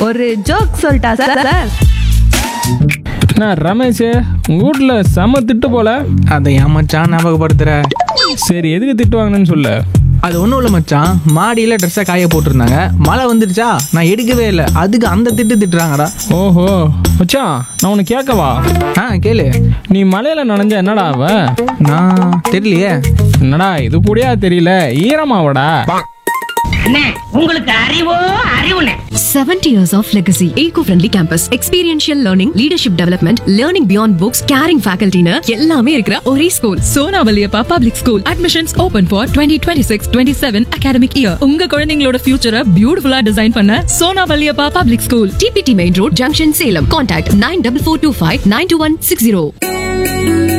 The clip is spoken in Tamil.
ஒரு ஜோக் சொல்லிட்டா சார் சார் நான் ரமேஷ் உங்கள் வீட்டில் செம திட்டு போல அதை ஏன் மச்சான் ஞாபகப்படுத்துற சரி எதுக்கு திட்டு வாங்கினேன்னு சொல்லு அது ஒன்றும் இல்லை மச்சான் மாடியில் ட்ரெஸ்ஸை காய போட்டிருந்தாங்க மழை வந்துடுச்சா நான் எடுக்கவே இல்லை அதுக்கு அந்த திட்டு திட்டுறாங்கடா ஓஹோ மச்சான் நான் உனக்கு கேட்கவா ஆ கேளு நீ மலையில நனைஞ்ச என்னடா ஆவ நான் தெரியலையே என்னடா இது புடியா தெரியல ஈரமாவடா அண்ணே உங்களுக்கு அறிவோ அறிவுனே 70 years of legacy. Eco-friendly campus. Experiential learning, leadership development, learning beyond books, caring faculty னு எல்லாமே இருக்கிற ஒரே school Sona Valliappa public school admissions open for twenty twenty six twenty seven academic year உங்க குழந்தைங்களோட ஃபியூச்சரை பியூட்டிஃபுல்லா டிசைன் பண்ண Sona Valliappa public school TPT main road junction Salem contact nine double four two five nine two one six zero